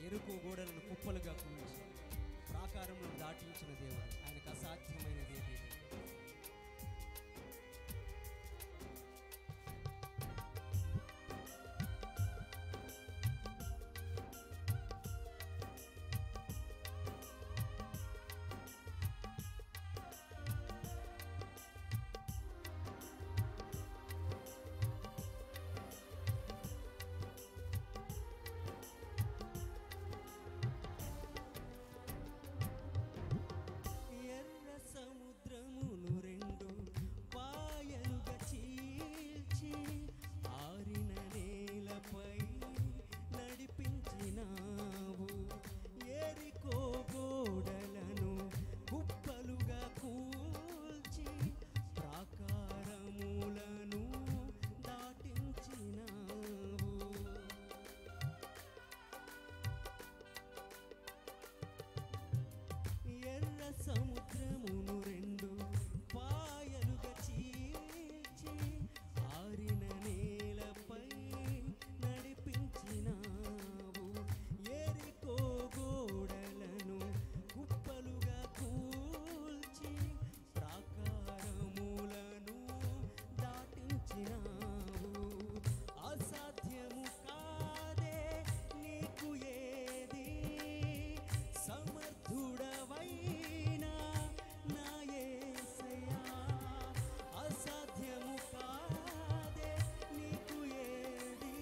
ఎరుకు గోడలను కుప్పలుగా కూల్చి ప్రాకారంలో దాటించిన దేవుడు ఆయనకు అసాధ్యమైనది ఏదీ లేదు. ఎర్ర సముద్రమును రెండు పాయలుగా చీల్చి ఆరిన నేలపై నడిపించినావు ఎరికో గోడలను కుప్పలుగా కూల్చి ప్రాకారములను దాటించినావు ఎర్ర సముద్రమును రెండు పాయలుగా చీల్చి ఆరిన నేలపై నడిపించినావు ఎరికో గోడలను కుప్పలుగా కూల్చి ప్రాకారములను దాటించినావు అసాధ్యము కాదే నీకు ఏది సమర్థుడవైనా నా యేసయ్యా అసాధ్యము కాదే నీకు ఏది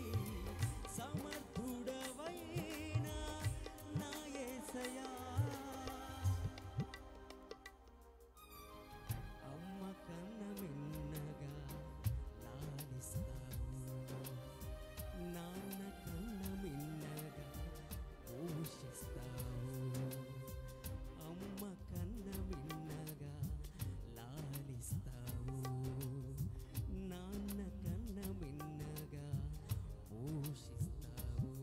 సమర్థుడవైనా నా యేసయ్యా అమ్మ కన్న మిన్నగా లాలిస్తావు నాన్న కన్న మిన్నగా పోషిస్తావు అమ్మ కన్న మిన్నగా లాలిస్తావు నాన్న కన్న మిన్నగా పోషిస్తావు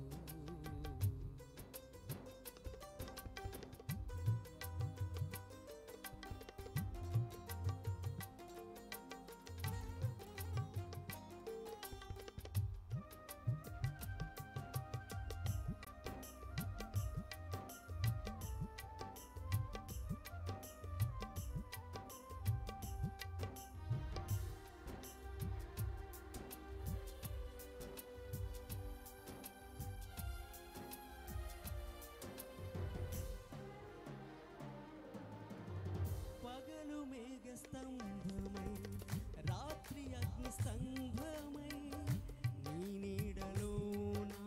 పగలు మేఘ స్తంభమై రాత్రి అగ్ని స్తంభమై నీ నీడలోనా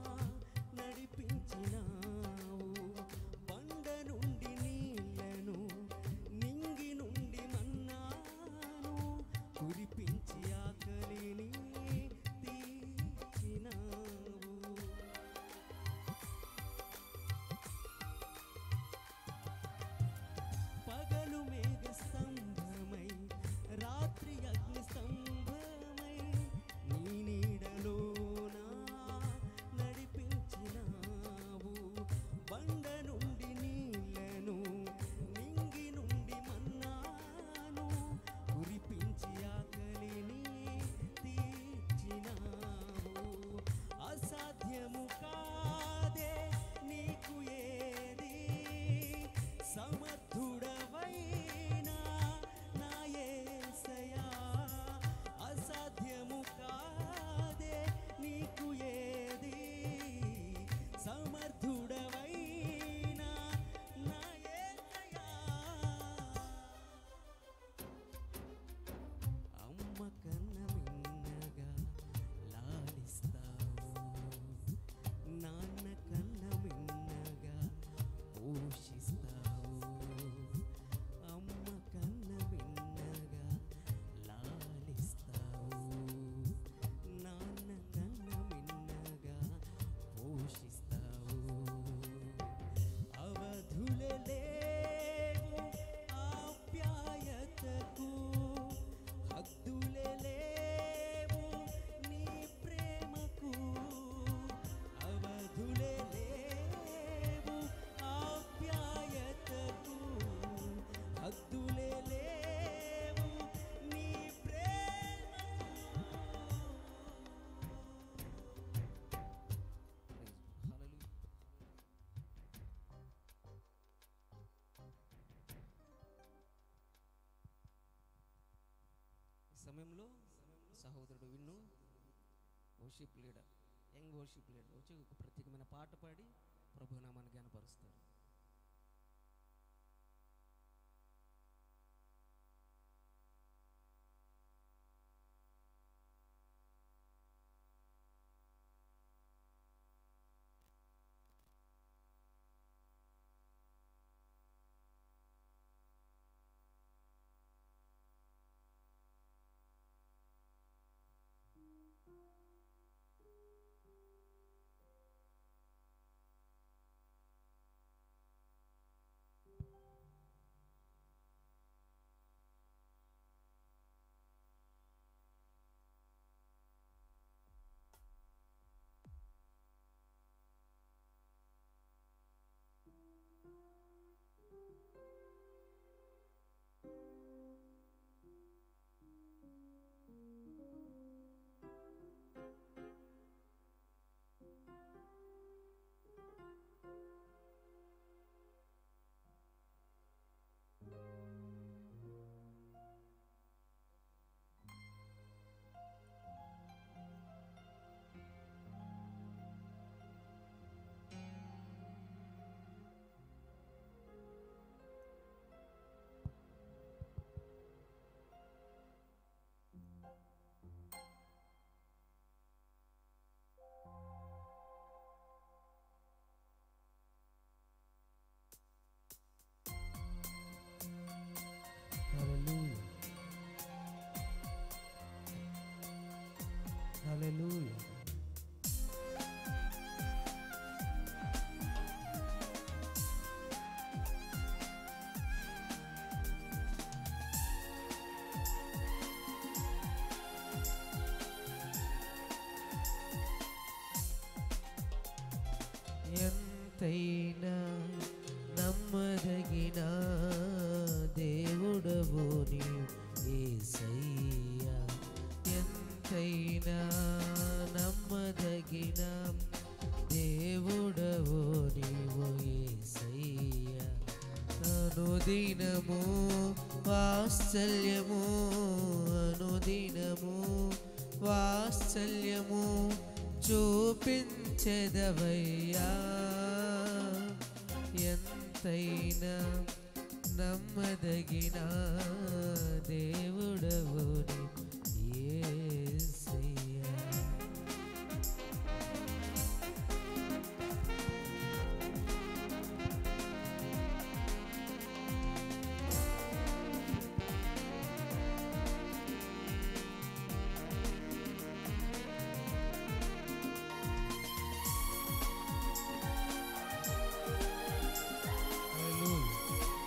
నడిపించినావు బండ నుండి నీళ్లను నింగి నుండి మన్నాను కురిపించి ఆకలిని తీర్చినావు పగలు మేఘ స్తంభమై రాత్రి అగ్ని స్తంభమై సమయంలో సహోదరుడు Vinnu worship leader young worship leader వచ్చి ఒక ప్రత్యేకమైన పాట పాడి ప్రభునామాన్ని జ్ఞానపరుస్తారు Hallelujah. Hallelujah. ఎంతైనా నమ్మదగిన దేవుడవు నీవు ఏసయ్యా ఎంతైనా నమ్మదగిన దేవుడవు నీవు ఏసయ్యా అనుదినము వాత్సల్యము అనుదినము వాత్సల్యము చూపించెదవయ్యా ఎంతైనా నమ్మదగిన దేవుడవు యేసయ్యా Hallelujah.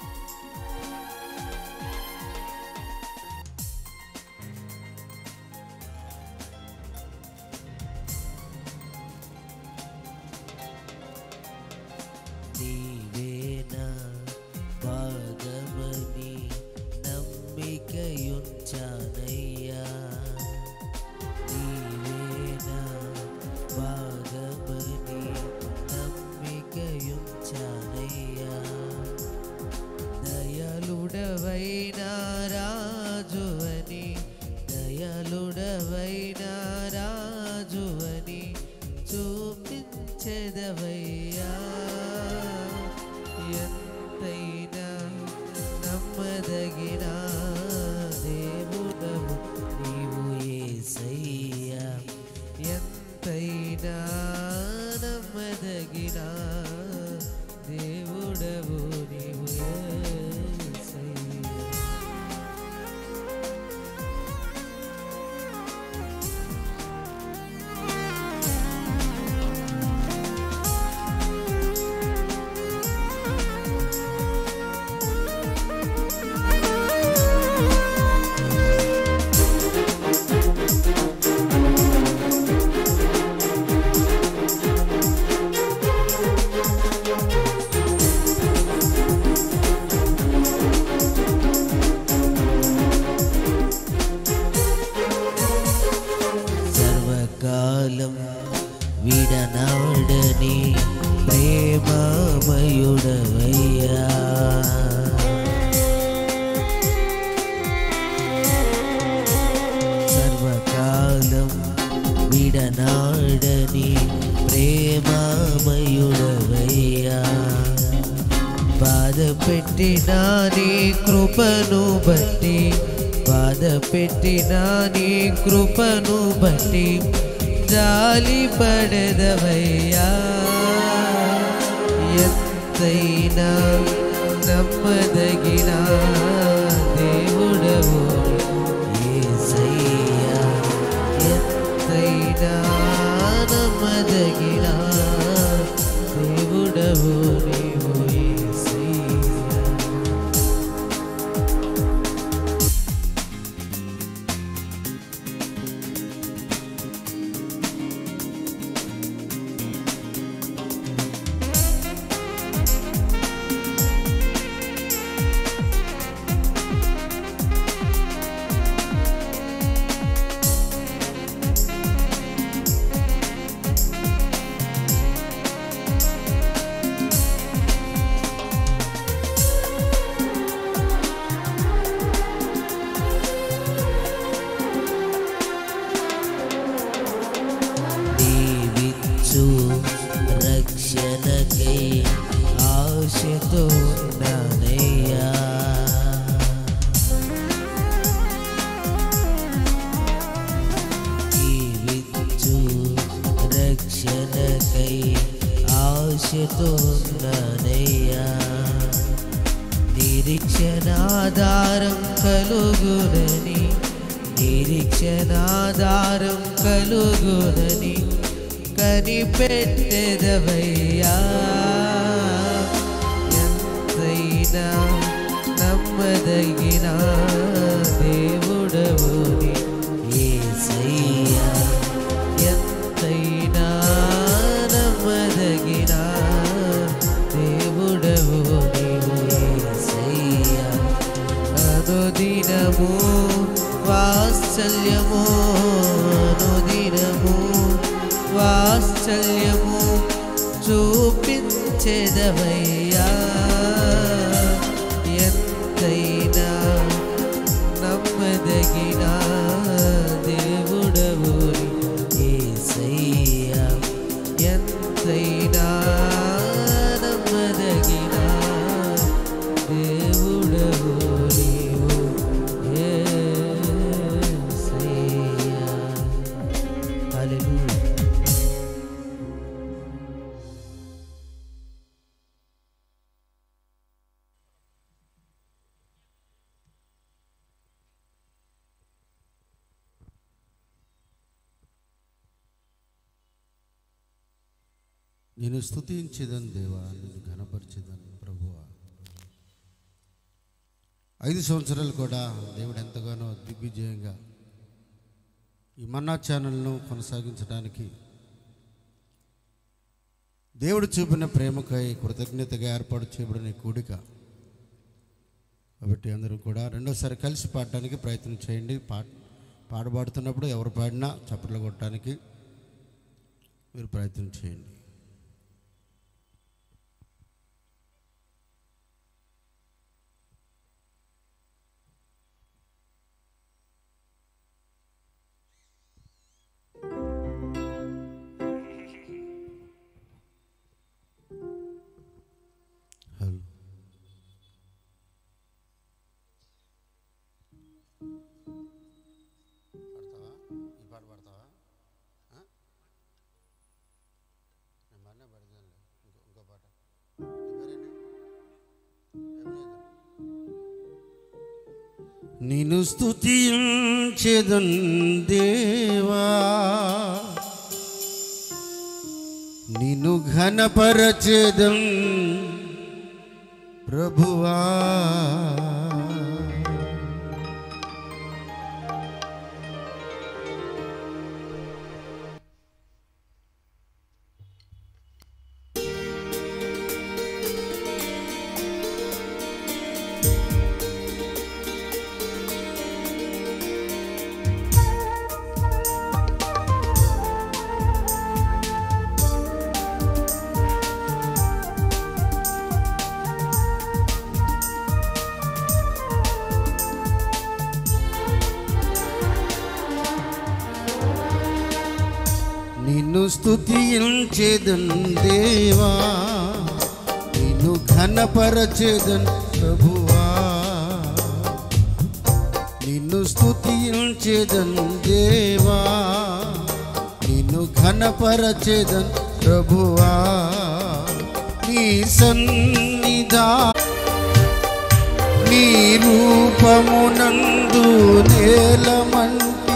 నీవేనా భాగమని నమ్మికయుంచానయ్యా నీవేనా భాగమని నమ్మికయుంచానయ్యా దయాళుడవైన రాజువని దయాళుడవైన రాజువని చూపించెదవయ్యా ఎంతైనా నమ్మదగిన దేవుడవు నీవు ఏసయ్యా ఎంతైనా నమ్మదగిన దేవుడవు నీవు ఏసయ్యా బాధ పెట్టిన నీ కృపను బట్టి బాధ పెట్టిన నీ కృపను బట్టి జాలి పడదవయ్యా ఎంతైనా నమ్మదగిన దేవుడవు యేసయ్యా ఎంతైనా నమ్మదగిన దేవుడవు నీవు యేసయ్యా నీవిచ్చు రక్షణకై ఆశతో నానయ్యా నీవిచ్చు రక్షణకై ఆశతో నానయ్యా నిరీక్షణాధారం కలుగునని నిరీక్షణాధారం కలుగునని కనిపెట్టెదవయ్యా ఎంతైనా నమ్మదగిన దేవుడవు ఏసయ్యా ఎంతైనా నమ్మదగిన దేవుడవు నీవు ఏసయ్యా అనుదినము వాత్సల్యము అనుదినము వాత్సల్యము చూపించెదవయ్యా ఎంతైనా నమ్మదగిన దేవుడవు ఏసయ్యా ఎంతైనా నమ్మదగిన దేవుడవు నీవు యేసయ్యా హల్లెలూయా నేను స్తుతించేదని దేవా నేను ఘనపరిచేదని ప్రభువా ఐదు సంవత్సరాలు కూడా దేవుడు ఎంతగానో దిగ్విజయంగా ఈ మన్నా ఛానల్ను కొనసాగించడానికి దేవుడు చూపిన ప్రేమకై కృతజ్ఞతగా ఏర్పాటు చేయబడిన ఈ కూడిక కాబట్టి అందరూ కూడా రెండోసారి కలిసి పాడడానికి ప్రయత్నం చేయండి పా పాడబాడుతున్నప్పుడు ఎవరు పాడినా చప్పట్లు కొట్టడానికి మీరు ప్రయత్నం చేయండి హలో పాడతావా ఈ పాట పాడతావా ఆ? నేను బాగానే పాడతానులే ఇంకో ఇంకో పాట నీ పేరేంటి? ఏం లేదు. నిన్ను స్తుతించెదన్ దేవా నిన్ను ఘనపరచెదం ప్రభువా నిన్ను స్తుతించేదన్ దేవా నిన్ను ఘనపరచేదన్ ప్రభువా నిన్ను స్తుతించేదన్ దేవా నిన్ను ఘనపరచేదన్ ప్రభువా నీ సన్నిధా నీ రూపమునందు నేలమంట